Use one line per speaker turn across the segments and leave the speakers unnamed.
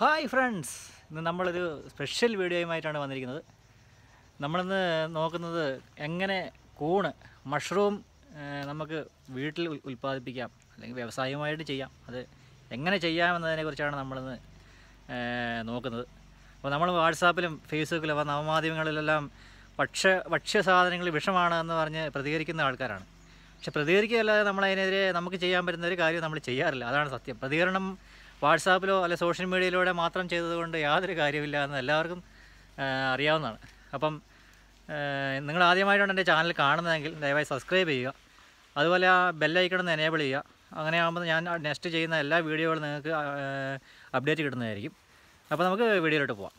Hi friends ഇന്ന് നമ്മളൊരു special വീഡിയോയുമായിട്ടാണ് വന്നിരിക്കുന്നത് നമ്മളിന്ന് നോക്കുന്നത് എങ്ങനെ കൂണ് മഷ്റൂം ഏഹ്, നമുക്ക് വീട്ടിൽ ഉൽ- ഉൽപ്പാദിപ്പിക്കാം അല്ലെങ്കിൽ വ്യവസായമായിട്ട് ചെയ്യാം അത് എങ്ങനെ ചെയ്യാമെന്നതിനെ കുറിച്ചാണ് നമ്മളിന്ന് ഏഹ്, നോക്കുന്നത് അപ്പോൾ നമ്മൾ വാട്സാപ്പിലും ഫേസ്ബുക്കിലും അപ്പോൾ നവമാധ്യമങ്ങളിലെല്ലാം ഭക്ഷ്യ ഭക്ഷ്യ സാധനങ്ങൾ വിഷമാണ് എന്ന് പറഞ്ഞ് പ്രതികരിക്കുന്ന ആൾക്കാരാണ് പക്ഷെ പ്രതികരിക്കുകയല്ലാതെ നമ്മളതിനെതിരെ നമുക്ക് ചെയ്യാൻ പറ്റുന്ന ഒരു കാര്യം നമ്മൾ ചെയ്യാറില്ല അതാണ് സത്യം പ്രതികരണം വാട്സാപ്പിലോ അല്ലെ സോഷ്യൽ മീഡിയയിലൂടെ മാത്രം ചെയ്തതുകൊണ്ട് യാതൊരു കാര്യമില്ല എന്ന് എല്ലാവർക്കും ആ, അറിയാവുന്നതാണ് അപ്പം ആ, നിങ്ങൾ ആദ്യമായിട്ടാണ് എൻ്റെ ചാനൽ കാണുന്നതെങ്കിൽ ദയവായി സബ്സ്ക്രൈബ് ചെയ്യുക അതുപോലെ ആ ബെല്ലൈക്കൺ ഒന്ന് എനേബിൾ ചെയ്യുക അങ്ങനെ ആകുമ്പോൾ ഞാൻ നെക്സ്റ്റ് ചെയ്യുന്ന എല്ലാ വീഡിയോകളും നിങ്ങൾക്ക് അപ്ഡേറ്റ് കിട്ടുന്നതായിരിക്കും അപ്പോൾ നമുക്ക് വീഡിയോയിലോട്ട് പോവാം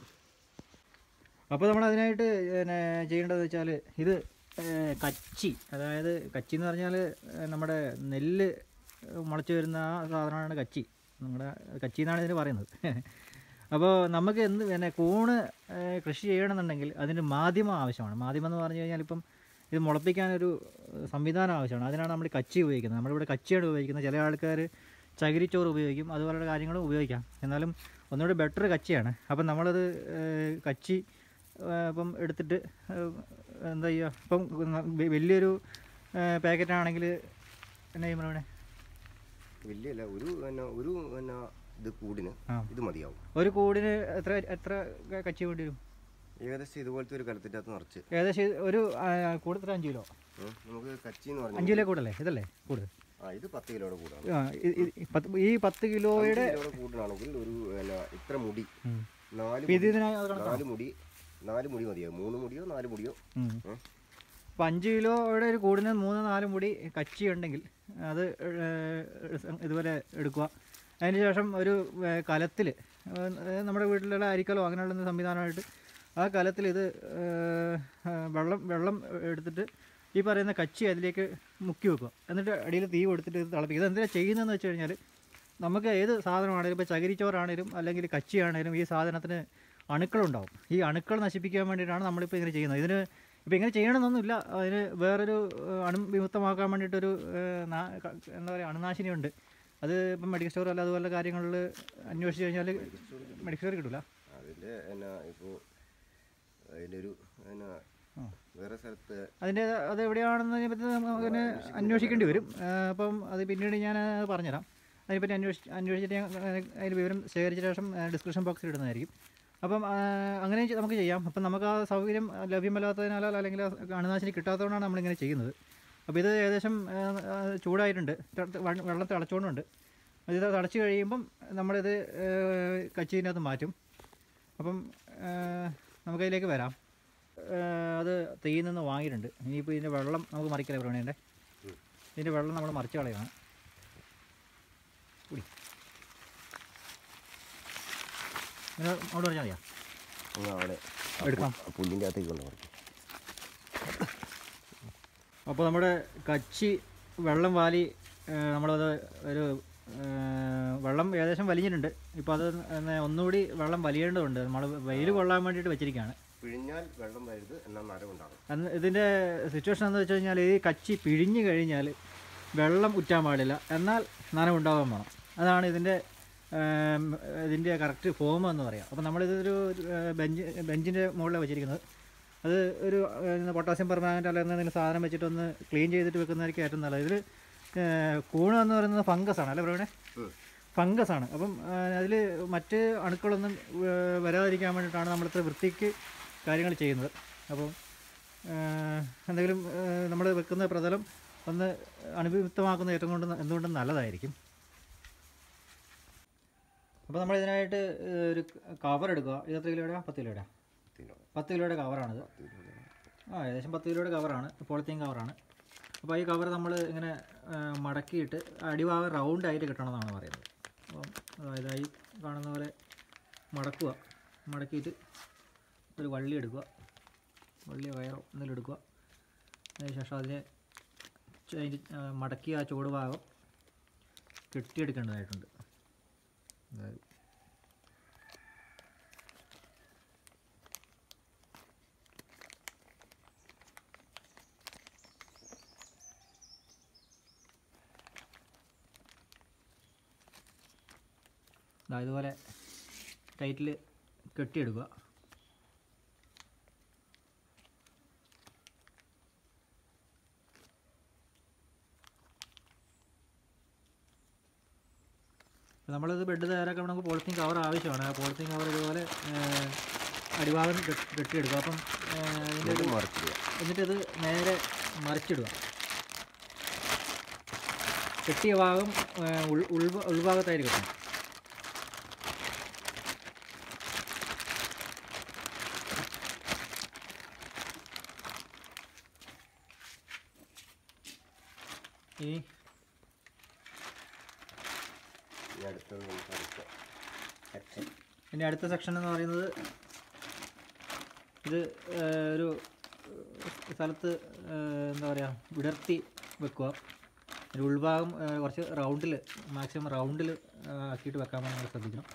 അപ്പോൾ നമ്മൾ അതിനായിട്ട് പിന്നെ ചെയ്യേണ്ടത് വെച്ചാൽ ഇത് ഏഹ്, കച്ചി അതായത് കച്ചി എന്ന് പറഞ്ഞാൽ ഏഹ്, നമ്മുടെ നെല്ല് മുളച്ച് വരുന്ന ആ സാധനമാണ് കച്ചി നമ്മുടെ കച്ചി എന്നാണ് ഇതിന് പറയുന്നത് അപ്പോൾ നമുക്ക് എന്ത് പിന്നെ കൂണ് ഏഹ്, കൃഷി ചെയ്യണമെന്നുണ്ടെങ്കിൽ അതിന് മാധ്യമം ആവശ്യമാണ് മാധ്യമം എന്ന് പറഞ്ഞു കഴിഞ്ഞാൽ ഇപ്പം ഇത് മുളപ്പിക്കാനൊരു ഏഹ്, സംവിധാനം ആവശ്യമാണ് അതിനാണ് നമ്മൾ കച്ചി ഉപയോഗിക്കുന്നത് നമ്മളിവിടെ കച്ചിയാണ് ഉപയോഗിക്കുന്നത് ചില ആൾക്കാർ ചകിരിച്ചോറ് ഉപയോഗിക്കും അതുപോലുള്ള കാര്യങ്ങളും ഉപയോഗിക്കാം എന്നാലും ഒന്നുകൂടി ബെറ്റർ കച്ചിയാണ് അപ്പം നമ്മളത് ഏഹ്, കച്ചി ഏഹ്, ഇപ്പം എടുത്തിട്ട് ഏഹ്, എന്താ ചെയ്യുക ഇപ്പം വ- വലിയൊരു പാക്കറ്റ് ആണെങ്കിൽ എന്നാ ചെയ്യും പറയണേ
വലിയല്ല ഒരു പിന്നെ ഒരു പിന്നെ ഇത് കൂടിന്
ആ.
ഇത് മതിയാവും
ഒരു കൂടിന് എത്ര എത്ര ക- കച്ചി വേണ്ടി വരും
ഏകദേശം ഇതുപോലത്തെ ഒരു കലത്തിൻ്റെ അകത്ത് നിറച്ച്
ഏകദേശം ഒരു ആ, കൂട് എത്ര അഞ്ച് കിലോ
ഉം. നമുക്ക് കച്ചി എന്ന്
അഞ്ച്
പറഞ്ഞാൽ
കിലോ കൂടല്ലേ ഇതല്ലേ കൂട്
ആ ഇത് പത്ത് കിലോയുടെ കൂടാണ്
ആ, ഇ- ഇ- ഈ പത്ത് ഈ പത്ത് കിലോയുടെ
അഞ്ച് കിലോയുടെ കൂടിനാണെങ്കിൽ ഒരു പിന്നെ ഇത്ര മുടി
ഉം.
നാല്
ഇപ്പം ഇത്
മുടി-
ഇതിനായി അത് കണക്കാണോ?
നാല് മുടി നാല് മുടി മതിയാവും മൂന്ന് മുടിയോ നാല് മുടിയോ
ഉം.
ഉം.
അപ്പം അഞ്ച് കിലോയുടെ ഒരു കൂടിന് മൂന്ന് നാല് മുടി കച്ചി ഉണ്ടെങ്കിൽ അത് ഏഹ്, ഇതുപോലെ എടുക്കുക അതിന് ശേഷം ഒരു കലത്തിൽ നമ്മുടെ വീട്ടിലുള്ള അരിക്കലോ അങ്ങനെയുള്ള സംവിധാനമായിട്ട് ആ കലത്തിൽ ഇത് ഏഹ്, ഏഹ്, വെള്ളം വെള്ളം എടുത്തിട്ട് ഈ പറയുന്ന കച്ചി അതിലേക്ക് മുക്കി വെക്കുക എന്നിട്ട് അടിയിൽ തീ കൊടുത്തിട്ട് ഇത് തിളപ്പിക്കുക ഇത് എന്തിനാണ് ചെയ്യുന്നതെന്ന് വെച്ച് കഴിഞ്ഞാൽ നമുക്ക് ഏത് സാധനമാണേലും ഇപ്പോൾ ചകിരിച്ചോറാണേലും അല്ലെങ്കിൽ കച്ചിയാണേലും ഈ സാധനത്തിന് അണുക്കളുണ്ടാവും ഈ അണുക്കൾ നശിപ്പിക്കാൻ വേണ്ടിയിട്ടാണ് നമ്മളിപ്പോൾ ഇങ്ങനെ ചെയ്യുന്നത് ഇതിന് ഇപ്പോൾ ഇങ്ങനെ ചെയ്യണമെന്നൊന്നുമില്ല അതിന് വേറൊരു ഏഹ്, അണുവിമുക്തമാക്കാൻ വേണ്ടിയിട്ടൊരു ഏഹ്, നാ- ക- എന്താ പറയുക അണുനാശിനിയുണ്ട് അത് ഇപ്പം മെഡിക്കൽ സ്റ്റോർ അല്ല അതുപോലെ കാര്യങ്ങളിൽ അന്വേഷിച്ച് കഴിഞ്ഞാൽ മെഡിക്കൽ സ്റ്റോർ കിട്ടില്ല
അതിൻ്റെ എന്നാ ഇപ്പോൾ അതിൻ്റെ ഒരു എന്നാ
ആ.
വേറെ സ്ഥലത്ത്
അതിൻ്റെ അത് എവിടെയാണെന്നതിനെ പറ്റി നമുക്ക് പിന്നെ അന്വേഷിക്കേണ്ടി വരും ആ, അപ്പം അത് പിന്നീട് ഞാൻ പറഞ്ഞുതരാം അതിനെപ്പറ്റി അന്വേഷിച്ച് അന്വേഷിച്ചിട്ട് ഞാൻ ആ, അതിൻ്റെ വിവരം ശേഖരിച്ച ശേഷം ഡിസ്ക്രിപ്ഷൻ ബോക്സിൽ ഇടുന്നതായിരിക്കും അപ്പം ആ, അങ്ങനെ ചെ- നമുക്ക് ചെയ്യാം അപ്പം നമുക്ക് ആ സൗകര്യം ലഭ്യമല്ലാത്തതിനാലോ അല്ലെങ്കിൽ ആ അണുനാശിനി കിട്ടാത്തതുകൊണ്ടാണ് നമ്മളിങ്ങനെ ചെയ്യുന്നത് അപ്പോൾ ഇത് ഏകദേശം ആ, ആ, ചൂടായിട്ടുണ്ട് ത- ത- വെ- വെള്ളം തിളച്ചുകൊണ്ടുണ്ട് അത് ഇത് തിളച്ച് കഴിയുമ്പം നമ്മളിത് ആ, കച്ചീനകത്ത് മാറ്റും അപ്പം ആ, നമുക്കതിലേക്ക് വരാം ആ, അത് തീയിൽ നിന്ന് വാങ്ങിയിട്ടുണ്ട് ഇനിയിപ്പോൾ ഇതിൻ്റെ വെള്ളം നമുക്ക് മറിക്കല പ്രവണേൻ്റെ ഇതിൻ്റെ വെള്ളം നമ്മൾ മറിച്ച് കളയണം കുടി ഇങ്ങനെ അവിടെ പറഞ്ഞാൽ മതിയോ
അങ്ങ് അവിടെ
എടുക്കാം.
ആ പുല്ലിൻ്റെ അകത്തേക്ക് കൊണ്ട് പറയും
അപ്പോൾ നമ്മുടെ കച്ചി വെള്ളം വാലി ആ, നമ്മളത് ഒരു ആ, വെള്ളം ഏകദേശം വലിഞ്ഞിട്ടുണ്ട് ഇപ്പോൾ അത് ഒന്ന് ഒന്നുകൂടി വെള്ളം വലിയേണ്ടതുണ്ട് നമ്മൾ വെയിൽ കൊള്ളാൻ വേണ്ടിയിട്ട് വെച്ചിരിക്കുകയാണ്
പിഴിഞ്ഞാൽ വെള്ളം വരുത് എന്നാൽ നരവുണ്ടാകും
അന്ന് ഇതിൻ്റെ സിറ്റുവേഷൻ എന്ന് വെച്ച് കഴിഞ്ഞാൽ ഈ കച്ചി പിഴിഞ്ഞ് കഴിഞ്ഞാൽ വെള്ളം ഉറ്റാൻ പാടില്ല എന്നാൽ നനവുണ്ടാകാൻ വേണം അതാണ് ഇതിൻ്റെ ഏം, ഇതിൻ്റെ കറക്റ്റ് ഫോം എന്ന് പറയാം അപ്പോൾ നമ്മളിതൊരു ഏഹ്, ബെഞ്ച് ബെഞ്ചിൻ്റെ മുകളിലാണ് വെച്ചിരിക്കുന്നത് അത് ഒരു ഏഹ്, പൊട്ടാസ്യം പെർമാനൻ്റ് അല്ലെങ്കിൽ എന്തെങ്കിലും സാധനം വെച്ചിട്ടൊന്ന് ക്ലീൻ ചെയ്തിട്ട് വെക്കുന്നതായിരിക്കും ഏറ്റവും നല്ലത് ഇതിൽ കൂണ് എന്ന് പറയുന്നത് ഫംഗസ് ആണ് അല്ലേ പറയണേ
ഉം.
ഫംഗസ് ആണ് അപ്പം അതിൽ മറ്റ് അണുക്കളൊന്നും ഏഹ്, വരാതിരിക്കാൻ വേണ്ടിയിട്ടാണ് നമ്മളിത്ര വൃത്തിക്ക് കാര്യങ്ങൾ ചെയ്യുന്നത് അപ്പോൾ ഏഹ്, എന്തെങ്കിലും നമ്മൾ വെക്കുന്ന പ്രതലം ഒന്ന് അണുവിമുക്തമാക്കുന്ന ഏറ്റവും കൊണ്ട് എന്തുകൊണ്ടും നല്ലതായിരിക്കും അപ്പോൾ നമ്മൾ ഇതിനായിട്ട് ഏഹ്, ഒരു കവർ എടുക്കുക ഇത് എത്ര കിലോയുടെ പത്ത് കിലോയുടെ
കിലോ
പത്ത് കിലോയുടെ കവറാണിത് ആ ഏകദേശം പത്ത് കിലോയുടെ കവറാണ് പോളിത്തീൻ കവറാണ് അപ്പോൾ ഈ കവർ നമ്മൾ ഇങ്ങനെ ആ, മടക്കിയിട്ട് അടിഭാഗം റൗണ്ട് ആയിട്ട് കിട്ടണമെന്നാണ് പറയുന്നത് അപ്പം അതായത് ഈ കാണുന്ന പോലെ മടക്കുക മടക്കിയിട്ട് ഒരു വള്ളി എടുക്കുക വള്ളിയോ കയറോ എന്തെങ്കിലും എടുക്കുക അതിനുശേഷം അതിനെ ച- അതിൻ്റെ ആ, മടക്കിയ ആ ചൂട് ഭാഗം കെട്ടിയെടുക്കേണ്ടതായിട്ടുണ്ട് അതായത് ദാ ഇതുപോലെ ടൈറ്റിൽ കെട്ടിയെടുക്കുക അപ്പോൾ നമ്മളിത് ബെഡ് തയ്യാറാക്കാൻ നമുക്ക് പോളിത്തീൻ കവർ ആവശ്യമാണ് ആ പോളിത്തീൻ കവർ ഇതുപോലെ ഏഹ്, അടിഭാഗം കെട്ടി- കെട്ടിയെടുക്കുക അപ്പം ഏഹ്, ഇതിൻ്റെ
ഇത് മറക്കുക
എന്നിട്ടിത് നേരെ മറിച്ചിടുക കെട്ടിയ ഭാഗം ഏഹ്, ഉൾ ഉൾഭ- ഉൾഭാഗത്തായിട്ട് കിട്ടണം ഈ
ഇനി അടുത്തത് നമുക്ക് അടുത്ത സെക്ഷൻ
ഇനി അടുത്ത സെക്ഷൻ എന്ന് പറയുന്നത് ഇത് ഏഹ്, ഒരു ഏഹ്, സ്ഥലത്ത് ഏഹ്, എന്താ പറയുക വിടർത്തി വെക്കുക ഒരു ഉൾഭാഗം ഏഹ്, കുറച്ച് റൗണ്ടിൽ മാക്സിമം റൗണ്ടിൽ ആക്കിയിട്ട് വെക്കാൻ വേണ്ടി നമ്മൾ ശ്രദ്ധിക്കണം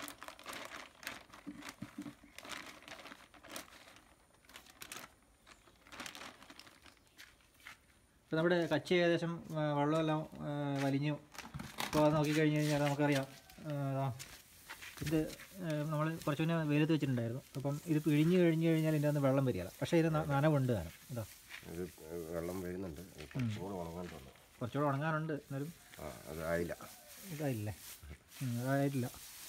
ഇപ്പോൾ നമ്മുടെ കച്ചി ഏകദേശം ആ, വെള്ളമെല്ലാം ആ, വലിഞ്ഞു ഇപ്പോൾ അത് നോക്കിക്കഴിഞ്ഞ് കഴിഞ്ഞാൽ നമുക്കറിയാം ആ, ദാ ഇത് നമ്മൾ കുറച്ച് മുന്നേ വെയിലത്ത് വെച്ചിട്ടുണ്ടായിരുന്നു അപ്പം ഇത് പിഴിഞ്ഞ് കഴിഞ്ഞ് കഴിഞ്ഞാൽ ഇതിൻ്റെ അകത്ത് വെള്ളം വരികയില്ല പക്ഷേ ഇത് ന- നനവുണ്ട് താനും ഇതാ
ഇത് വെള്ളം വരുന്നുണ്ട് അത് കുറച്ചുകൂടെ ഉണങ്ങാൻ തോന്നുന്നു
കുറച്ചുകൂടെ ഉണങ്ങാനുണ്ട് എന്നാലും
ആ അതായില്ല
ഇതായില്ലേ ഉം, അതായിട്ടില്ല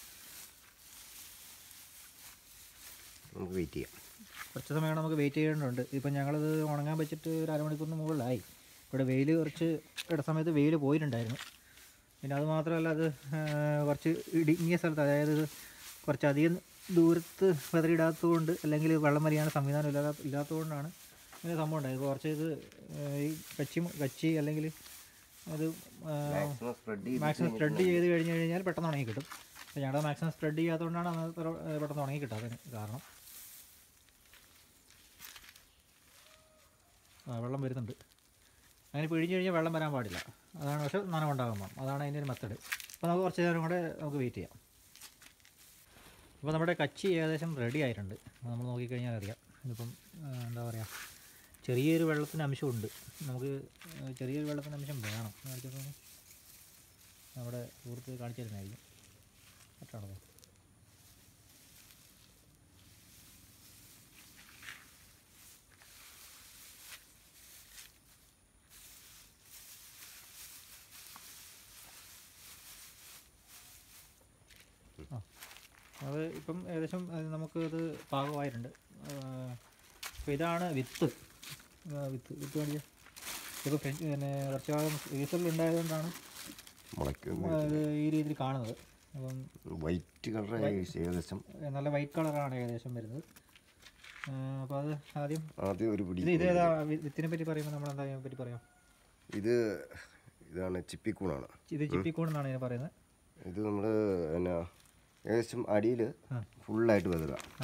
നമുക്ക് വെയിറ്റ് ചെയ്യാം
കുറച്ച് സമയം നമുക്ക് വെയിറ്റ് ചെയ്യേണ്ടതുണ്ട് ഇപ്പം ഞങ്ങളിത് ഉണങ്ങാൻ വെച്ചിട്ട് ഒരു അരമണിക്കൂറിന് മുകളിലായി ഇവിടെ വെയിൽ കുറച്ച് ഇട സമയത്ത് വെയിൽ പോയിട്ടുണ്ടായിരുന്നു പിന്നെ അത് മാത്രമല്ല അത് ആ, കുറച്ച് ഇടുങ്ങിയ സ്ഥലത്ത് അതായത് ഇത് കുറച്ചധികം ദൂരത്ത് വെതറിയിടാത്തതുകൊണ്ട് അല്ലെങ്കിൽ വെള്ളം വലിയാൻ സംവിധാനം ഇല്ലാത്ത ഇല്ലാത്തതുകൊണ്ടാണ് ഇങ്ങനെ സംഭവം ഉണ്ടായത് ഇപ്പോൾ കുറച്ച് ഇത് ആ, ഈ കച്ചി കച്ചി അല്ലെങ്കിൽ അത്
മാക്സിമം സ്പ്രെഡ് ചെയ്ത്
മാക്സിമം സ്പ്രെഡ് ചെയ്ത് കഴിഞ്ഞ് കഴിഞ്ഞാൽ പെട്ടെന്ന് ഉണങ്ങി കിട്ടും അപ്പോൾ ഞങ്ങളുടെ മാക്സിമം സ്പ്രെഡ് ചെയ്യാത്തതുകൊണ്ടാണ് അന്ന് ഇത്ര, ഏ, പെട്ടെന്ന് ഉണങ്ങി കിട്ടാത്തതിന് കാരണം ആ വെള്ളം വരുന്നുണ്ട് അങ്ങനെ പിഴിഞ്ഞ് കഴിഞ്ഞാൽ വെള്ളം വരാൻ പാടില്ല അതാണ് പക്ഷെ നനവുണ്ടാകാൻ പാടും അതാണ് അതിൻ്റെ ഒരു മെത്തഡ് അപ്പോൾ നമുക്ക് കുറച്ച് നേരം കൂടെ നമുക്ക് വെയിറ്റ് ചെയ്യാം അപ്പോൾ നമ്മുടെ കച്ചി ഏകദേശം റെഡി ആയിട്ടുണ്ട് അത് നമ്മൾ നോക്കിക്കഴിഞ്ഞാൽ അറിയാം ഇതിപ്പം ആ, എന്താ പറയുക ചെറിയൊരു വെള്ളത്തിൻ്റെ അംശമുണ്ട് നമുക്ക് ആ, ചെറിയൊരു വെള്ളത്തിൻ്റെ അംശം വേണം കാണിച്ചപ്പോൾ നമ്മുടെ സുഹൃത്ത് കാണിച്ചു തരുന്നതായിരിക്കും കറക്റ്റാണോ ആ അത് ഇപ്പം ഏകദേശം അത് നമുക്ക് ഇത് പാകമായിട്ടുണ്ട് അപ്പോൾ ഇതാണ് വിത്ത് ആ, വിത്ത് വിത്ത് കാണിക്കുക ഇപ്പോൾ ഫ്രിഡ്ജ് പിന്നെ കുറച്ച് ഭാഗം ഫ്രീസറിൽ ഉണ്ടായതുകൊണ്ടാണ്
മുളയ്ക്കുന്നു
ആ, ഇത് ഈ രീതിയിൽ കാണുന്നത് അപ്പം
വൈറ്റ് കളറായി ഏകദേശം
ഏ, നല്ല വൈറ്റ് കളറാണ് ഏകദേശം വരുന്നത് അപ്പോൾ അത് ആദ്യം
ആദ്യം ഒരു പിടി
ഇത് ഇതേതാ വി- വിത്തിനെ പറ്റി പറയുമ്പോൾ നമ്മൾ എന്താ ഇതിനെ പറ്റി പറയാം
ഇത് ഇതാണ് ചിപ്പിക്കൂണാണ്
ഇത് ചിപ്പിക്കൂൺ എന്നാണ് ഇതിനെ പറയുന്നത്
ഇത് നമ്മൾ പിന്നെ ഏകദേശം അടിയിൽ
ആ.
ഫുള്ളായിട്ട് വെതുക
ആ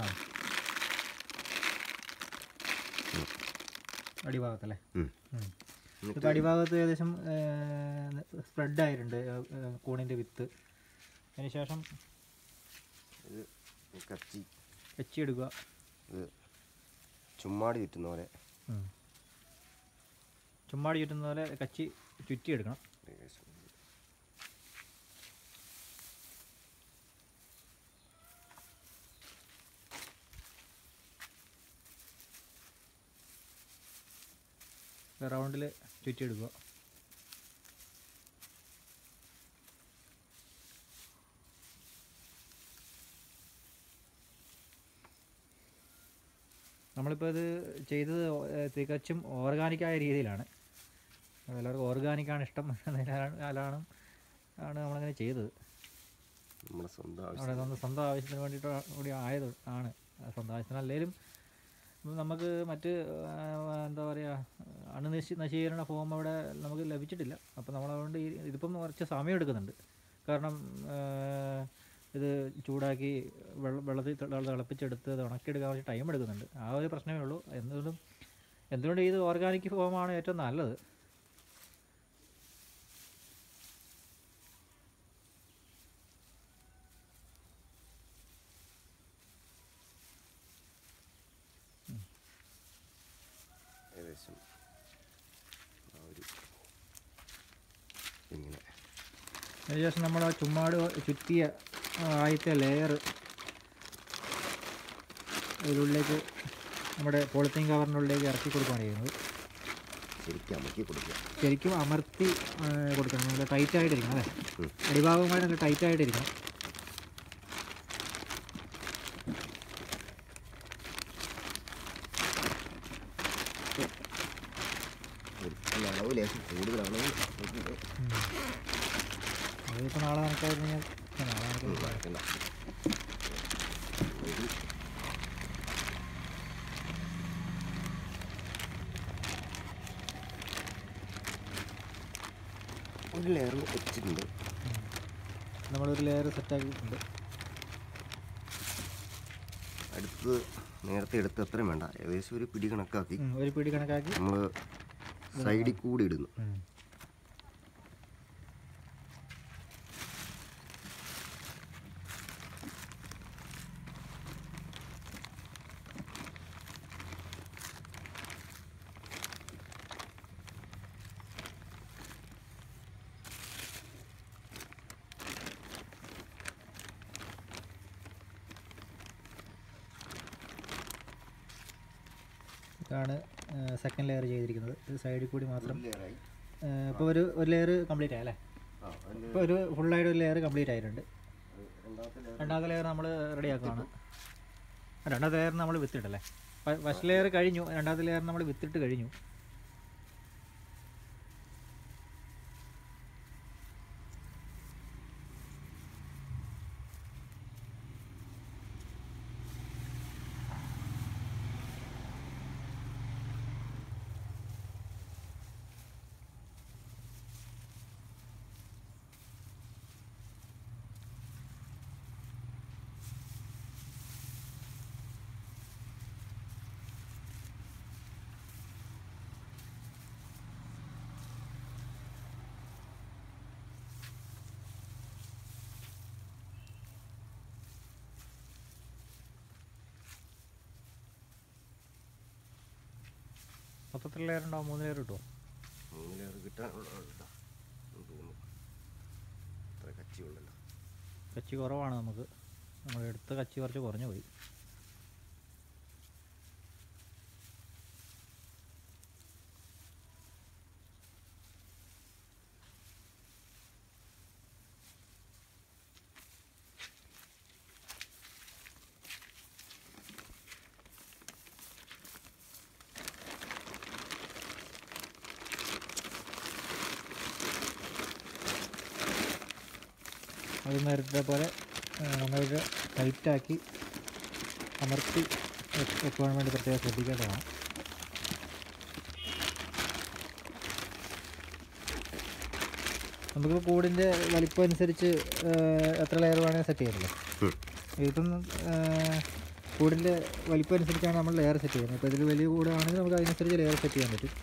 അടിഭാഗത്തല്ലേ
ഉം.
ഉം. ഇപ്പോൾ അടിഭാഗത്ത് ഏകദേശം സ്പ്രെഡ് ആയിട്ടുണ്ട് ഏ, ഏ, കൂണിൻ്റെ വിത്ത് അതിന് ശേഷം
ഇത് കച്ചി
വെച്ചെടുക്കുക
ഇത് ചുമ്മാടി ചുറ്റുന്ന പോലെ
ഉം. ചുമ്മാടി ചുറ്റുന്ന പോലെ കച്ചി ചുറ്റിയെടുക്കണം
ഏകദേശം
റൗണ്ടിൽ ചുറ്റിയെടുക്കുക നമ്മളിപ്പോൾ ഇത് ചെയ്തത് ഏ, തികച്ചും ഓർഗാനിക്കായ രീതിയിലാണ് എല്ലാവർക്കും ഓർഗാനിക്കാണ് ഇഷ്ടം എന്നതിനാലാണ് ആണ് ആണ് നമ്മളങ്ങനെ ചെയ്തത്
നമ്മുടെ സ്വന്തം ആവശ്യം
അവിടെ സ്വന്തം സ്വന്തം ആവശ്യത്തിന് വേണ്ടിയിട്ട് കൂടി ആയത് ആണ് ആ സ്വന്തം ആവശ്യത്തിന് അല്ലെങ്കിലും നമുക്ക് മറ്റ് ആ, എന്താ പറയുക അണുനശി നശീകരണ ഫോം അവിടെ നമുക്ക് ലഭിച്ചിട്ടില്ല അപ്പോൾ നമ്മളതുകൊണ്ട് ഈ ഇതിപ്പം കുറച്ച് സമയം എടുക്കുന്നുണ്ട് കാരണം ആ, ഇത് ചൂടാക്കി വെള്ളം വെള്ളത്തിൽ തിള- തിളപ്പിച്ചെടുത്ത് അത് ഉണക്കിയെടുക്കാൻ കുറച്ച് ടൈം എടുക്കുന്നുണ്ട് ആ ഒരു പ്രശ്നമേ ഉള്ളൂ എന്തുകൊണ്ടും എന്തുകൊണ്ട് ഇത് ഓർഗാനിക് ഫോമാണ് ഏറ്റവും നല്ലത്
ഏകദേശം ആ ഒരു ഇങ്ങനെ
അതിനുശേഷം നമ്മൾ ആ ചുമ്മാട് ചുറ്റിയ ആ ആദ്യത്തെ ലെയർ ഇതിനുള്ളിലേക്ക് നമ്മുടെ പോളിത്തീൻ കവറിൻ്റെ ഉള്ളിലേക്ക് ഇറക്കി കൊടുക്കുകയാണ് ചെയ്യുന്നത്
ശരിക്കും അമക്കി കൊടുക്കുക
ശരിക്കും അമർത്തി ആ, കൊടുക്കണം നല്ല ടൈറ്റ് ആയിട്ടിരിക്കണം അല്ലേ
ഉം.
അടിഭാഗവുമായി നല്ല ടൈറ്റ് ആയിട്ടിരിക്കണം
ഒരു അളവ് ലേശം കൂടുതലാണെങ്കിൽ
അതിപ്പോൾ നാളെ നമുക്കായിരുന്നു കഴിഞ്ഞാൽ നാളെ നമുക്ക്
വഴക്കണ്ട ഒരു ഒരു ലെയർ വെച്ചിട്ടുണ്ട്
നമ്മളൊരു ലെയർ സെറ്റാക്കിയിട്ടുണ്ട്
അടുത്ത് നേരത്തെ എടുത്ത് അത്രയും വേണ്ട ഏകദേശം ഒരു പിടി കണക്കാക്കി
ഉം, ഒരു പിടി കണക്കാക്കി
നമ്മൾ സൈഡിൽ കൂടി ഇടുന്നു
ഉം. ഇതാണ് സെക്കൻഡ് ലെയർ ചെയ്തിരിക്കുന്നത് ഇത് സൈഡിൽ കൂടി മാത്രം ഇപ്പോൾ ഒരു ഒരു ലെയർ കംപ്ലീറ്റ് ആയല്ലേ ഇപ്പോൾ ഒരു ഫുള്ളായിട്ട് ഒരു ലെയർ കംപ്ലീറ്റ് ആയിട്ടുണ്ട് രണ്ടാമത്തെ ലെയർ നമ്മൾ റെഡിയാക്കുകയാണ് രണ്ടാമത്തെ ലെയർ നമ്മൾ വിത്തിട്ടല്ലേ ഫസ്റ്റ് ലെയർ കഴിഞ്ഞു രണ്ടാമത്തെ ലെയർ നമ്മൾ വിത്തിട്ട് കഴിഞ്ഞു മൊത്തത്തിൽ ലെയർ ഉണ്ടാവും മൂന്ന് ലെയർ കിട്ടുമോ
മൂന്ന് ലെയർ കിട്ടാനുള്ള തോന്നുന്നു അത്ര കച്ചിയുള്ളല്ലോ
കച്ചി കുറവാണ് നമുക്ക് നമ്മൾ എടുത്ത കച്ചി കുറച്ച് കുറഞ്ഞു പോയി അത് നേരത്തെ പോലെ ആ, നന്നായിട്ട് ടൈറ്റാക്കി അമർത്തി വെ- വെക്കുവാൻ വേണ്ടി പ്രത്യേകം ശ്രദ്ധിക്കേണ്ടതാണ് നമുക്ക് കൂടിൻ്റെ വലിപ്പം അനുസരിച്ച് ആ, എത്ര ലെയർ വേണമെങ്കിൽ സെറ്റ് ചെയ്യാമല്ലോ
ഉം.
ഇപ്പം ആ, കൂടിൻ്റെ വലിപ്പം അനുസരിച്ചാണ് നമ്മൾ ലെയർ സെറ്റ് ചെയ്യുന്നത് ഇപ്പോൾ ഇതിൽ വലിയ കൂടാണെങ്കിൽ നമുക്ക് അതിനനുസരിച്ച് ലെയർ സെറ്റ് ചെയ്യാൻ പറ്റും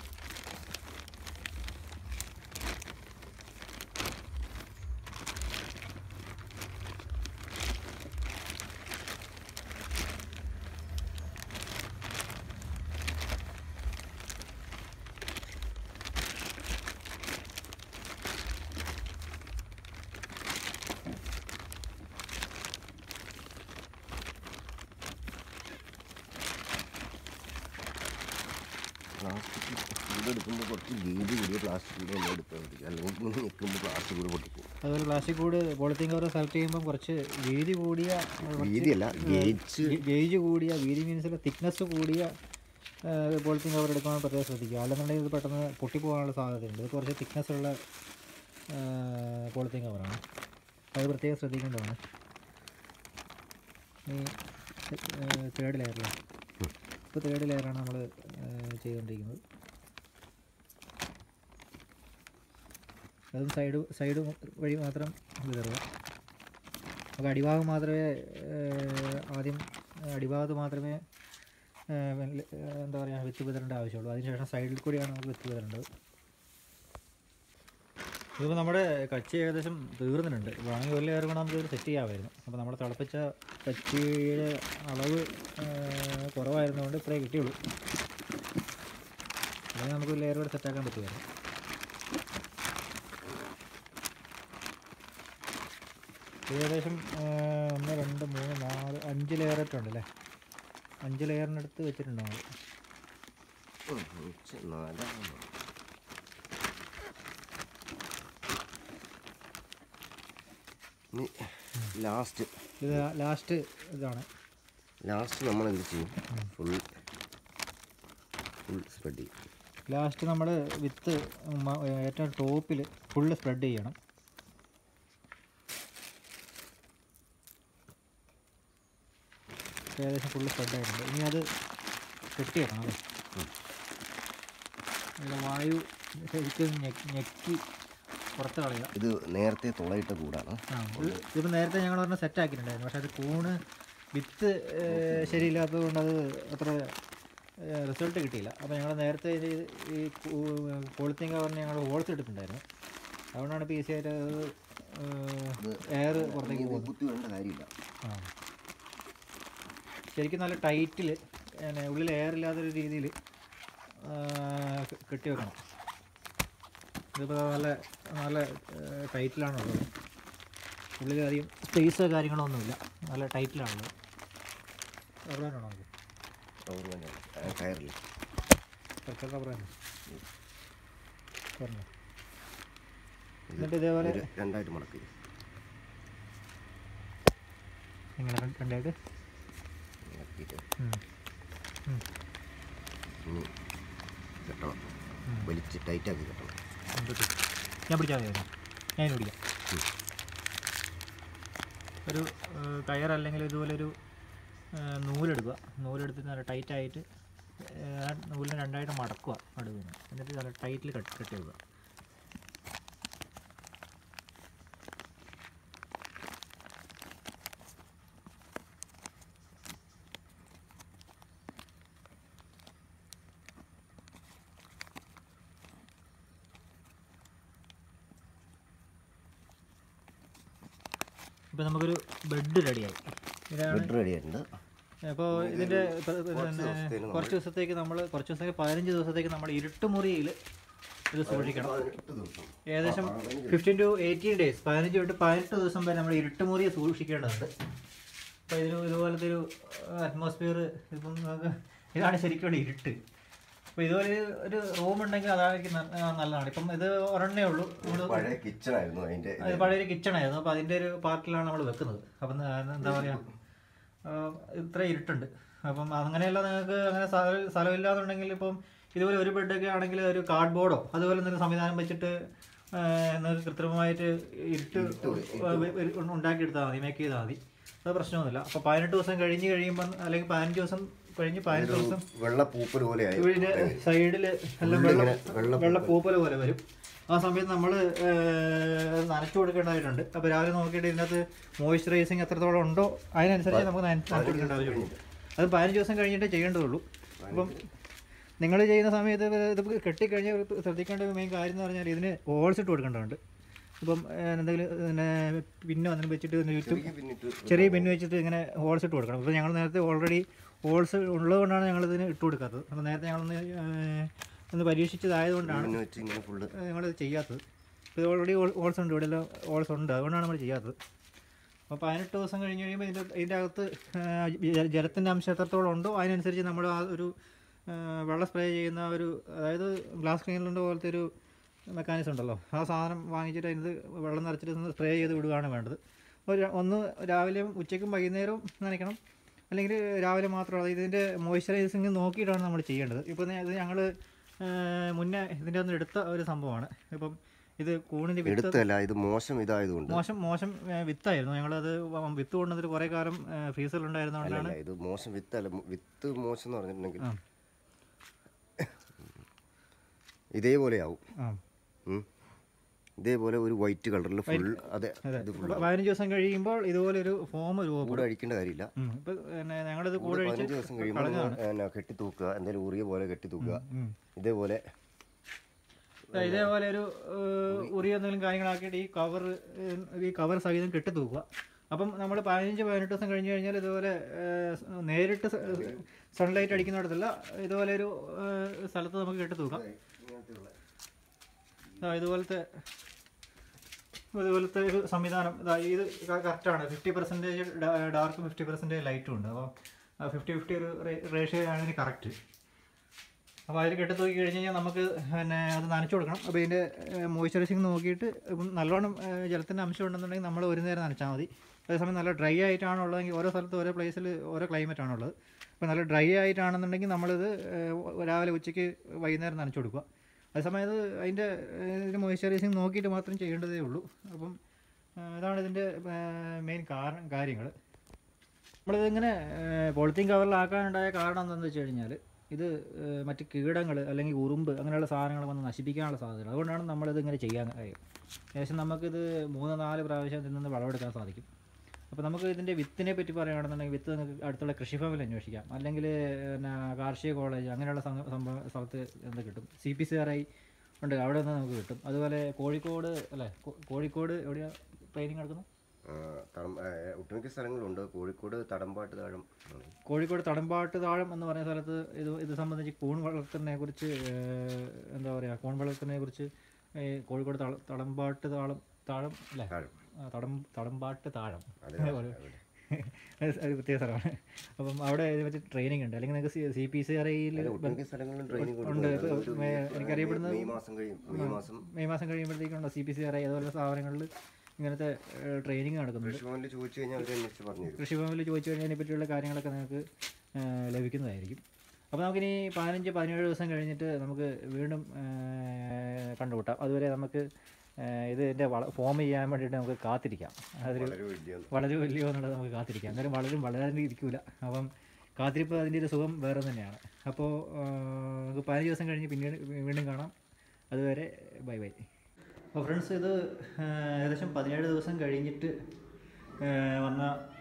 പ്ലാസ്റ്റിക് ചൂട് എടുക്കുമ്പോൾ കുറച്ച് വീതി കൂടിയ പ്ലാസ്റ്റിക് കൂടെ ഒന്ന് എടുത്താൽ മതി അല്ലെങ്കിൽ ഇങ്ങനെ നിൽക്കുമ്പോൾ പ്ലാസ്റ്റിക് കൂടെ പൊട്ടിപ്പോകും
അതുപോലെ പ്ലാസ്റ്റിക് കൂട് പോളിത്തീൻ കവർ സെലക്ട് ചെയ്യുമ്പോൾ കുറച്ച് വീതി കൂടിയ കുറച്ച്
വീതിയല്ല ഗേജ്
ഗേ- ഗേജ് കൂടിയ വീതി മീൻസ് തിക്നെസ് കൂടിയ പോളിത്തീൻ കവർ എടുക്കാൻ പ്രത്യേകം ശ്രദ്ധിക്കുക അല്ലെന്നുണ്ടെങ്കിൽ ഇത് പെട്ടെന്ന് പൊട്ടിപ്പോകാനുള്ള സാധ്യതയുണ്ട് ഇത് കുറച്ച് തിക്നെസ് ഉള്ള പോളിത്തീൻ കവറാണ് അത് പ്രത്യേകം ശ്രദ്ധിക്കേണ്ടതാണ് ഈ തേർഡ് ലെയറിലാണ് ഇപ്പോൾ തേർഡ് ലെയറാണ് നമ്മൾ ചെയ്തുകൊണ്ടിരിക്കുന്നത് അതും സൈഡ് സൈഡ് വഴി മാത്രം വിതറുക നമുക്ക് അടിഭാഗം മാത്രമേ ഏഹ്, ആദ്യം അടിഭാഗത്ത് മാത്രമേ ഏഹ്, വെല്ല- ഏഹ്, എന്താ പറയുക വിത്ത് വിതരേണ്ട ആവശ്യമുള്ളൂ അതിനുശേഷം സൈഡിൽ കൂടിയാണ് നമുക്ക് വിത്ത് വിതരേണ്ടത് ഇതിപ്പോൾ നമ്മുടെ കച്ചി ഏകദേശം തീർന്നിട്ടുണ്ട് വേണമെങ്കിൽ ഒരു ലെയർ കൂടെ നമുക്ക് ഇത് സെറ്റ് ചെയ്യാമായിരുന്നു അപ്പോൾ നമ്മൾ തിളപ്പിച്ച കച്ചിയുടെ അളവ് ഏഹ്, കുറവായിരുന്നതുകൊണ്ട് ഇത്രേ കിട്ടിയുള്ളൂ അല്ലെങ്കിൽ നമുക്ക് ഒരു ലെയർ കൂടെ സെറ്റാക്കാൻ പറ്റുമായിരുന്നു ഏകദേശം ആ, ഒന്ന് രണ്ട് മൂന്ന് നാല് അഞ്ച് ലെയറൊക്കെ ഉണ്ട് അല്ലേ അഞ്ച് ലെയറിനടുത്ത് വെച്ചിട്ടുണ്ട് നമ്മൾ
ഉം, അഞ്ച് നാലാണ് ഇനി ലാസ്റ്റ്
ഇത് ലാസ്റ്റ് ഇതാണ്
ലാസ്റ്റ് നമ്മൾ എന്ത് ചെയ്യും ഫുൾ ഫുൾ സ്പ്രെഡ് ചെയ്യും
ലാസ്റ്റ് നമ്മൾ വിത്ത് മ- ഏറ്റവും ടോപ്പിൽ ഫുള്ള് സ്പ്രെഡ് ചെയ്യണം ഏകദേശം ഫുള്ള് സ്പ്രെഡ് ആയിട്ടുണ്ട് ഇനി അത് കെട്ടി വെക്കണം അല്ലേ അതിൻ്റെ വായു ശരിക്കും ഞെക്കി ഞെക്കി പുറത്ത് കളയുക
ഇത് നേരത്തെ തുളയിട്ട കൂടാണ്
ആ ഇത് ഇതിപ്പോൾ നേരത്തെ ഞങ്ങൾ പറഞ്ഞ സെറ്റ് ആക്കിയിട്ടുണ്ടായിരുന്നു പക്ഷേ അത് കൂണ് വിത്ത് ഏഹ്, ശരിയില്ലാത്തത് കൊണ്ട് അത് അത്ര റിസൾട്ട് കിട്ടിയില്ല അപ്പോൾ ഞങ്ങൾ നേരത്തെ ഇത് ഈ പോളിത്തീൻ കവറിന് ഞങ്ങൾ ഹോൾസ് എടുത്തിട്ടുണ്ടായിരുന്നു അതുകൊണ്ടാണ് ഇപ്പോൾ ഈസി ആയിട്ട് അത് എയർ പുറത്തേക്ക് പോകുന്നത്
ബുദ്ധി വേണ്ട കാര്യമില്ല
ആ ശരിക്കും നല്ല ടൈറ്റിൽ ഉള്ളിൽ എയർ ഇല്ലാത്തൊരു രീതിയിൽ കെട്ടി വെക്കണം ഇതിപ്പോൾ നല്ല നല്ല ടൈറ്റിലാണുള്ളത് ഉള്ളിൽ അധികം സ്പേസോ കാര്യങ്ങളോ ഒന്നുമില്ല നല്ല ടൈറ്റിലാണുള്ളത് റബ്ബറാണോ നമുക്ക്
റബ്ബർ തന്നെയാണ് ആ, കയറില്ല
കുറച്ച് റബ്ബറാണ് പറഞ്ഞു എന്നിട്ട് ഇതേപോലെ
ഒരു രണ്ടായിട്ട് മടക്കി
ഇങ്ങനെ രണ്ട് രണ്ടായിട്ട്
മടക്കിയിട്ട്
ഉം. ഉം.
ഇനി കെട്ടണം വലിച്ച് ടൈറ്റാക്കി കെട്ടണം
എന്തൊക്കെ? ഞാൻ പിടിച്ചാൽ മതി അതിനെ. ഞാൻ ഇതിന് പിടിക്കാം ഒരു ഏഹ്, കയർ അല്ലെങ്കിൽ ഇതുപോലെ ഒരു ഏഹ്, നൂലെടുക്കുക നൂലെടുത്തിട്ട് നല്ല ടൈറ്റായിട്ട് ആ നൂലിനെ രണ്ടായിട്ട് മടക്കുക നടുവിന് എന്നിട്ട് നല്ല ടൈറ്റിൽ കെട്ടി കെട്ടി വെക്കുക ഇപ്പോൾ നമുക്കൊരു ബെഡ് റെഡിയായി ഇതാണ്
ബെഡ് റെഡി ആയിട്ടുണ്ട്
അപ്പോൾ ഇതിൻ്റെ ഇപ്പ- ഇപ്പ-
കുറച്ച്
പിന്നെ
ദിവസത്തേക്ക് നമ്മൾ-
കുറച്ച് ദിവസത്തേക്ക് നമ്മൾ കുറച്ച് ദിവസത്തേക്ക് പതിനഞ്ച് ദിവസത്തേക്ക് നമ്മൾ ഇരുട്ടുമുറിയിൽ ഇത് സൂക്ഷിക്കണം
പതിനെട്ട് ദിവസം
ഏകദേശം ഫിഫ്റ്റീൻ ടു എയ്റ്റീൻ ഡേയ്സ് പതിനഞ്ച് തൊട്ട് പതിനെട്ട് ദിവസം വരെ നമ്മൾ ഇരുട്ടുമുറിയെ സൂക്ഷിക്കേണ്ടതുണ്ട് അപ്പോൾ ഇതിന് ഇതുപോലത്തെ ഒരു അറ്റ്മോസ്ഫിയർ ഇപ്പം നമുക്ക് ഇതാണ് ശരിക്കുള്ള ഇരുട്ട് അപ്പോൾ ഇതുപോലെ ഒരു- ഒരു റൂം ഉണ്ടെങ്കിൽ അതായിരിക്കും ന- ആ, നല്ലതാണ് ഇപ്പം ഇത് ഒരെണ്ണേ ഉള്ളൂ നമ്മൾ
പഴയ കിച്ചൺ ആയിരുന്നു അതിന്റെ
അത് പഴയൊരു കിച്ചൺ ആയിരുന്നു അപ്പോൾ അതിൻ്റെ ഒരു പാർട്ടിലാണ് നമ്മൾ വെക്കുന്നത് അപ്പം ന- എന്താ പറയുക ഇത്ര ഇരുട്ടുണ്ട് അപ്പം അങ്ങനെയല്ല നിങ്ങൾക്ക് അങ്ങനെ സ്ഥല- സ്ഥലമില്ലാന്നുണ്ടെങ്കിൽ ഇപ്പം ഇതുപോലെ ഒരു ബെഡൊക്കെ ആണെങ്കിൽ ഒരു കാർഡ് ബോർഡോ അതുപോലെ എന്തെങ്കിലും സംവിധാനം വെച്ചിട്ട് ആ, നിങ്ങൾക്ക് കൃത്രിമമായിട്ട് ഇരുട്ട് ഉണ്ടാക്കിയെടുത്താൽ മതി മേക്ക് ചെയ്താൽ മതി അത് പ്രശ്നമൊന്നുമില്ല അപ്പോൾ പതിനെട്ട് ദിവസം കഴിഞ്ഞ് കഴിയുമ്പം അല്ലെങ്കിൽ പതിനഞ്ച് ദിവസം കഴിഞ്ഞ് പതിനെട്ട് ദിവസം
വെള്ള പൂപ്പൽ പോലെ ആയി
ഇതിന്റെ സൈഡിൽ എല്ലാം വെള്ളം വെള്ള പൂപ്പൽ പോലെ വരും ആ സമയത്ത് നമ്മൾ നനച്ചു കൊടുക്കേണ്ടതായിട്ടുണ്ട് അപ്പോൾ രാവിലെ നോക്കിയിട്ട് ഇതിനകത്ത് മോയ്സ്ചറൈസിങ് എത്രത്തോളം ഉണ്ടോ അതിനനുസരിച്ച് നമുക്ക് നന- നനച്ചു കൊടുക്കേണ്ട ആവശ്യമുണ്ട് അത് പതിനഞ്ച് ദിവസം കഴിഞ്ഞിട്ടേ ചെയ്യേണ്ടതുള്ളൂ അപ്പം നിങ്ങൾ ചെയ്യുന്ന സമയത്ത് ഇത് കെട്ടിക്കഴിഞ്ഞാൽ ശ്രദ്ധിക്കേണ്ട ഒരു മെയിൻ കാര്യം എന്ന് പറഞ്ഞാൽ ഇതിന് ഹോൾസ് ഇട്ട് കൊടുക്കേണ്ടതുണ്ട് ഇപ്പം ഏഹ്, എന്തെങ്കിലും പിന്നെ പിന്നോ എന്തെങ്കിലും വെച്ചിട്ട് ഇതിന് ചുറ്റും
പിന്നിട്ട്
ചെറിയ പിന്ന് വെച്ചിട്ട് ഇങ്ങനെ ഹോൾസ് ഇട്ട് കൊടുക്കണം അപ്പോൾ ഞങ്ങൾ നേരത്തെ ഓൾറെഡി ഹോൾസ് ഉള്ളതുകൊണ്ടാണ് ഞങ്ങൾ ഇതിന് ഇട്ട് കൊടുക്കാത്തത് അപ്പോൾ നേരത്തെ ഞങ്ങളൊന്ന് ഏഹ്, ഒന്ന് പരീക്ഷിച്ചതായതുകൊണ്ടാണ്
പിന്നെ വെച്ച് ഇങ്ങനെ ഫുള്ള്
ഞങ്ങളിത് ചെയ്യാത്തത് ഇത് ഓൾറെഡി ഹോൾസ് ഉണ്ട് ഇവിടെ എല്ലാം ഹോൾസ് ഉണ്ട് അതുകൊണ്ടാണ് നമ്മൾ ചെയ്യാത്തത് അപ്പോൾ പതിനെട്ട് ദിവസം കഴിഞ്ഞ് കഴിയുമ്പോൾ ഇതിൻ്റെ ഇതിൻ്റെ അകത്ത് ഏഹ്, ജലത്തിൻ്റെ അംശം എത്രത്തോളം ഉണ്ടോ അതിനനുസരിച്ച് നമ്മൾ ആ ഒരു ഏഹ്, വെള്ളം സ്പ്രേ ചെയ്യുന്ന ഒരു അതായത് ഗ്ലാസ് ക്ലീനറിൻ്റെ പോലത്തെ ഒരു മെക്കാനിസം ഉണ്ടല്ലോ ആ സാധനം വാങ്ങിച്ചിട്ട് അതിനകത്ത് വെള്ളം നിറച്ചിട്ട് ഒന്ന് സ്പ്രേ ചെയ്ത് വിടുകയാണ് വേണ്ടത് ഒരു ഒന്ന് രാവിലെയും ഉച്ചയ്ക്കും വൈകുന്നേരവും നനയ്ക്കണം അല്ലെങ്കിൽ രാവിലെ മാത്രം അതായത് ഇതിൻ്റെ മോയ്സ്ചറൈസിങ് നോക്കിയിട്ടാണ് നമ്മൾ ചെയ്യേണ്ടത് ഇപ്പോൾ ഇത് ഞങ്ങൾ മുന്നേ ഇതിൻ്റെ ഒന്ന് എടുത്ത ഒരു സംഭവമാണ് ഇപ്പം ഇത് കൂണിൻ്റെ വിത്ത്
എടുത്തല്ല ഇത് മോശം ഇതായതുകൊണ്ട്
മോശം മോശം ഏ, വിത്തായിരുന്നു ഞങ്ങളത് വ- വിത്ത് കൊണ്ടുവന്നിട്ട് കുറേ കാലം ഫ്രീസറിലുണ്ടായിരുന്നതുകൊണ്ടാണ്
അല്ല ഇത് മോശം വിത്തല്ല മു- വിത്ത് മോശം എന്ന് പറഞ്ഞിട്ടുണ്ടെങ്കിൽ
ആ.
ഇതേപോലെ ആവും
ആ
ഉം. ഇതേപോലെ ഒരു വൈറ്റ് കളറിൽ ഫുൾ അതെ
അതെ
ഇത് ഫുൾ
ഇപ്പൊ പതിനഞ്ച് ദിവസം കഴിയുമ്പോൾ ഇതുപോലെ ഒരു ഫോം രൂപപ്പെടും
കൂടെ അഴിക്കേണ്ട കാര്യമില്ല
ഉം. ഇപ്പൊ പിന്നെ ഞങ്ങളിത് കൂടെ
കൂടെ
ഒഴിച്ച്
പതിനഞ്ച് ദിവസം കഴിയുമ്പോൾ എന്നാ കെട്ടി തൂക്കുക എന്തെങ്കിലും ഉറിയ പോലെ കെട്ടി തൂക്കുക
ഉം.
ഇതേപോലെ
ദാ ഇതേപോലെ ഒരു ഏഹ്, ഉറി എന്തെങ്കിലും കാര്യങ്ങളാക്കിയിട്ട് ഈ കവർ ഈ കവർ സഹിതം കെട്ടി തൂക്കുക അപ്പം നമ്മൾ പതിനഞ്ച് പതിനെട്ട് ദിവസം കഴിഞ്ഞ് കഴിഞ്ഞാൽ ഇതുപോലെ ഏഹ്, സ് നേരിട്ട് സൺലൈറ്റ് അടിക്കുന്നിടത്തല്ല ഇതുപോലെ ഒരു ഏഹ്, സ്ഥലത്ത് നമുക്ക് കെട്ടി തൂക്കാം ദാ ഇതുപോലത്തെ ഇതുപോലത്തെ ഒരു സംവിധാനം ഇതാ ഇത് കറക്റ്റാണ് ഫിഫ്റ്റി പെർസെൻറ്റേജ് ഡാർക്കും ഫിഫ്റ്റി പെർസെൻറ്റേജ് ലൈറ്റും ഉണ്ട് അപ്പോൾ ഫിഫ്റ്റി ഫിഫ്റ്റി ഒരു റേഷ്യോ ആണ് ഇതിന് കറക്റ്റ് അപ്പോൾ അതിൽ കെട്ടി തൂക്കി കഴിഞ്ഞ് കഴിഞ്ഞാൽ നമുക്ക് പിന്നെ അത് നനച്ചു കൊടുക്കണം അപ്പോൾ ഇതിൻ്റെ മോയ്സ്ചറൈസിങ് നോക്കിയിട്ട് ഇപ്പം നല്ലോണം ജലത്തിൻ്റെ അംശം ഉണ്ടെന്നുണ്ടെങ്കിൽ നമ്മൾ ഒരു നേരം നനച്ചാൽ മതി അതേസമയം നല്ല ഡ്രൈ ആയിട്ടാണ് ഉള്ളതെങ്കിൽ ഓരോ സ്ഥലത്ത് ഓരോ പ്ലേസിൽ ഓരോ ക്ലൈമറ്റ് ആണുള്ളത് അപ്പോൾ നല്ല ഡ്രൈ ആയിട്ടാണെന്നുണ്ടെങ്കിൽ നമ്മളിത് ഏഹ്, രാവിലെ ഉച്ചയ്ക്ക് വൈകുന്നേരം നനച്ചു കൊടുക്കുക അതേസമയം ഇത് അതിൻ്റെ ഇതിൻ്റെ മോയ്സ്ചറൈസിങ് നോക്കിയിട്ട് മാത്രം ചെയ്യേണ്ടതേ ഉള്ളൂ അപ്പം ഏഹ്, ഇതാണ് ഇതിൻ്റെ മെയിൻ കാരണം കാര്യങ്ങൾ നമ്മളിതിങ്ങനെ പോളിത്തീൻ കവറിലാക്കാനുണ്ടായ കാരണം എന്താണെന്ന് വെച്ച് കഴിഞ്ഞാൽ ഇത് ഏഹ്, മറ്റ് കീടങ്ങൾ അല്ലെങ്കിൽ ഉറുമ്പ് അങ്ങനെയുള്ള സാധനങ്ങൾ വന്ന് നശിപ്പിക്കാനുള്ള സാധ്യത അതുകൊണ്ടാണ് നമ്മളിത് ഇങ്ങനെ ചെയ്യാൻ കാര്യം ഏകദേശം നമുക്കിത് മൂന്ന് നാല് പ്രാവശ്യം ഇതിൽ നിന്ന് വിളവെടുക്കാൻ സാധിക്കും അപ്പോൾ നമുക്ക് ഇതിൻ്റെ വിത്തിനെ പറ്റി പറയുകയാണെന്നുണ്ടെങ്കിൽ വിത്ത് നിങ്ങൾക്ക് അടുത്തുള്ള കൃഷിഭവനിൽ അന്വേഷിക്കാം അല്ലെങ്കിൽ പിന്നെ കാർഷിക കോളേജ് അങ്ങനെയുള്ള സംഘ- സംഭവ സ്ഥലത്ത് എന്ത് കിട്ടും C P C R I ഉണ്ട് അവിടെ നിന്ന് നമുക്ക് കിട്ടും അതുപോലെ കോഴിക്കോട് അല്ലേ കോ- കോഴിക്കോട് എവിടെയാണ് ട്രെയിനിങ് നടക്കുന്നത്
ആ, തളം- ആ, ഒട്ടുമിക്ക സ്ഥലങ്ങളുണ്ട് കോഴിക്കോട് തടമ്പാട്ട് താഴം ആണ്.
കോഴിക്കോട് തടമ്പാട്ട് താഴം എന്ന് പറയുന്ന സ്ഥലത്ത് ഇത് ഇത് സംബന്ധിച്ച് കൂൺ വളർത്തുന്നതിനെ കുറിച്ച് എന്താ പറയുക കൂൺ വളർത്തുന്നതിനെ കുറിച്ച് കോഴിക്കോട് തള തടമ്പാട്ട് താളം താഴം അല്ലേ
താഴം
ആ, തടം തടമ്പാട്ട് താഴം
അതെ
ഒരു അത് ഒരു പ്രത്യേക സ്ഥലമാണ് അപ്പം അവിടെ ഇതിനെ പറ്റി ട്രെയിനിങ് ഉണ്ട് അല്ലെങ്കിൽ നിങ്ങൾക്ക് സി പി സി ആർ ഐയിൽ
അല്ല, ഒട്ടുമിക്ക സ്ഥലങ്ങളിലും ട്രെയിനിങ്
ഉണ്ട്.
കൊടുക്കുന്നുണ്ട്
ഇപ്പൊ
ഒരു
മേ- എനിക്കറിയപ്പെടുന്നത്
മെയ് മാസം കഴിയും മെയ് മാസം
മെയ് മാസം കഴിയുമ്പോഴത്തേക്കുണ്ടോ C P C R I അതുപോലുള്ള സ്ഥാപനങ്ങളിൽ ഇങ്ങനത്തെ ട്രെയിനിങ് നടക്കുന്നുണ്ട്
കൃഷിഭവനിൽ ചോദിച്ചു കഴിഞ്ഞാൽ അവർ അന്വേഷിച്ച് പറഞ്ഞു തരും
കൃഷിഭവനിൽ ചോദിച്ചു കഴിഞ്ഞാൽ അതിനെ പറ്റിയുള്ള കാര്യങ്ങളൊക്കെ നിങ്ങൾക്ക് ആ, ലഭിക്കുന്നതായിരിക്കും അപ്പോൾ നമുക്കിനി പതിനഞ്ച് പതിനേഴ് ദിവസം കഴിഞ്ഞിട്ട് നമുക്ക് വീണ്ടും ആ, കണ്ടുമുട്ടാം അതുവരെ നമുക്ക് ആ, ഇത് ഇതിൻ്റെ വള ഫോം ചെയ്യാൻ വേണ്ടിയിട്ട് നമുക്ക് കാത്തിരിക്കാം അതൊരു
വളരെ വലിയ
വളരെ വലിയോ എന്നുള്ളത് നമുക്ക് കാത്തിരിക്കാം എന്തായാലും വളരും വളരാൻ ഇരിക്കില്ല അപ്പം കാത്തിരിപ്പ് അതിൻ്റെ ഒരു സുഖം വേറെ തന്നെയാണ് അപ്പോൾ നമുക്ക് പതിനഞ്ച് ദിവസം കഴിഞ്ഞ് പിന്നീട് വീണ്ടും കാണാം അതുവരെ ബൈ ബൈ അപ്പോൾ ഫ്രണ്ട്സ് ഇത് ആ, ഏകദേശം പതിനേഴ് ദിവസം കഴിഞ്ഞിട്ട് ആ, വന്ന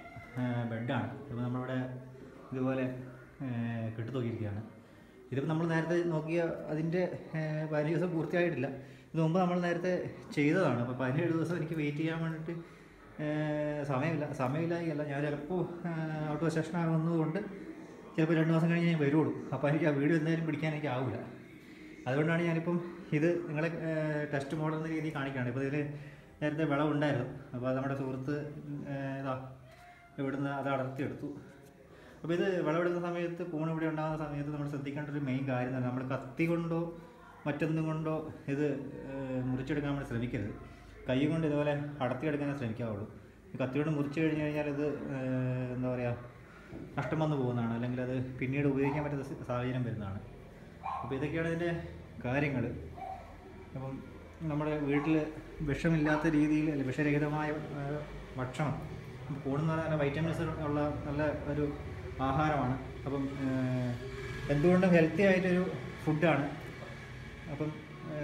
ബെഡാണ് ഇപ്പോൾ നമ്മളിവിടെ ഇതുപോലെ കെട്ടുതൂക്കിയിരിക്കുകയാണ് ഇതിപ്പോൾ നമ്മൾ നേരത്തെ നോക്കിയ അതിൻ്റെ പതിനഞ്ച് ദിവസം പൂർത്തിയായിട്ടില്ല ഇത് മുമ്പ് നമ്മൾ നേരത്തെ ചെയ്തതാണ് അപ്പോൾ പതിനേഴ് ദിവസം എനിക്ക് വെയിറ്റ് ചെയ്യാൻ വേണ്ടിയിട്ട് ഏഹ്, സമയമില്ല സമയമില്ലായല്ല ഞാൻ ചിലപ്പോൾ ഔട്ട് ഓഫ് സ്റ്റേഷൻ ആകുന്നതുകൊണ്ട് ചിലപ്പോൾ രണ്ട് മാസം കഴിഞ്ഞ് ഞാൻ വരുള്ളൂ അപ്പോൾ എനിക്ക് ആ വീഡിയോ എന്തായാലും പിടിക്കാൻ എനിക്ക് ആവില്ല അതുകൊണ്ടാണ് ഞാനിപ്പം ഇത് നിങ്ങളെ ടെസ്റ്റ് മോഡൽ എന്ന രീതിയിൽ കാണിക്കുകയാണ് ഇപ്പോൾ ഇതിൽ നേരത്തെ വിളവുണ്ടായിരുന്നു അപ്പോൾ അത് നമ്മുടെ സുഹൃത്ത് ഏഹ്, ഇതാ ഇവിടുന്ന് അത് അടർത്തിയെടുത്തു അപ്പോൾ ഇത് വിളവെടുക്കുന്ന സമയത്ത് കൂൺ ഇവിടെ ഉണ്ടാകുന്ന സമയത്ത് നമ്മൾ ശ്രദ്ധിക്കേണ്ട ഒരു മെയിൻ കാര്യം തന്നെ നമ്മൾ കത്തി കൊണ്ടോ മറ്റൊന്നും കൊണ്ടോ ഇത് ഏഹ്, മുറിച്ചെടുക്കാൻ വേണ്ടി ശ്രമിക്കരുത് കൈ കൊണ്ട് ഇതുപോലെ അടർത്തിയെടുക്കാനേ ശ്രമിക്കാവുള്ളൂ ഈ കത്തി കൊണ്ട് മുറിച്ച് കഴിഞ്ഞ് കഴിഞ്ഞാൽ ഇത് ഏഹ്, എന്താ പറയുക നഷ്ടം വന്നു പോകുന്നതാണ് അല്ലെങ്കിൽ അത് പിന്നീട് ഉപയോഗിക്കാൻ പറ്റുന്ന സ- സാഹചര്യം വരുന്നതാണ് അപ്പോൾ ഇതൊക്കെയാണ് ഇതിൻ്റെ കാര്യങ്ങൾ അപ്പം നമ്മുടെ വീട്ടിൽ വിഷമില്ലാത്ത രീതിയിൽ അല്ലെങ്കിൽ വിഷരഹിതമായ ആ, ഭക്ഷണം കൂടുന്ന നല്ല വൈറ്റമിൻസ് ഉള്ള നല്ല ഒരു ആഹാരമാണ് അപ്പം ആ, എന്തുകൊണ്ടും ഹെൽത്തി ആയിട്ടൊരു ഫുഡാണ് അപ്പം ആ,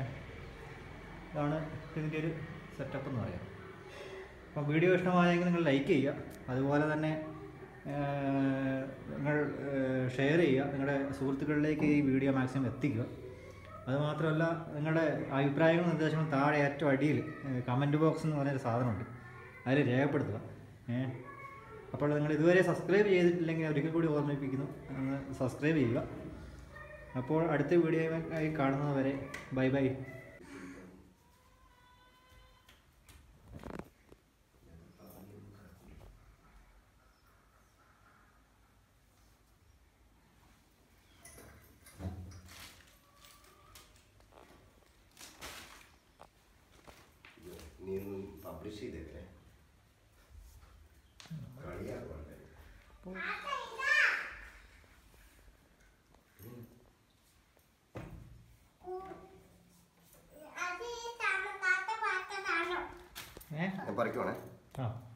ഇതാണ് ഇതിൻ്റെ ഒരു സെറ്റപ്പ് എന്ന് പറയാം അപ്പം വീഡിയോ ഇഷ്ടമായെങ്കിൽ നിങ്ങൾ ലൈക്ക് ചെയ്യുക അതുപോലെ തന്നെ ആ, നിങ്ങൾ ഷെയർ ചെയ്യുക നിങ്ങളുടെ സുഹൃത്തുക്കളിലേക്ക് ഈ വീഡിയോ മാക്സിമം എത്തിക്കുക അതുമാത്രമല്ല നിങ്ങളുടെ അഭിപ്രായങ്ങളും നിർദ്ദേശങ്ങളും താഴെ ഏറ്റവും അടിയിൽ കമൻറ്റ് ബോക്സ് എന്ന് പറയുന്നൊരു സാധനമുണ്ട് അതിൽ രേഖപ്പെടുത്തുക ഏ അപ്പോൾ നിങ്ങൾ ഇതുവരെ സബ്സ്ക്രൈബ് ചെയ്തിട്ടില്ലെങ്കിൽ ഒരിക്കൽ കൂടി ഓർമ്മിപ്പിക്കുന്നു ഒന്ന് സബ്സ്ക്രൈബ് ചെയ്യുക അപ്പോൾ അടുത്ത വീഡിയോയുമായി കാണുന്നത് വരെ ബൈ ബൈ
നീ ഒന്നും പബ്ലിഷ് ചെയ്തേക്കല്ലേ കളിയാക്കുന്നുണ്ട്
അത് ഈ തമിഴ് താത്ത പാട്ടതാണോ
ഏ
ഞാൻ പറിക്കുവാണേ
ആ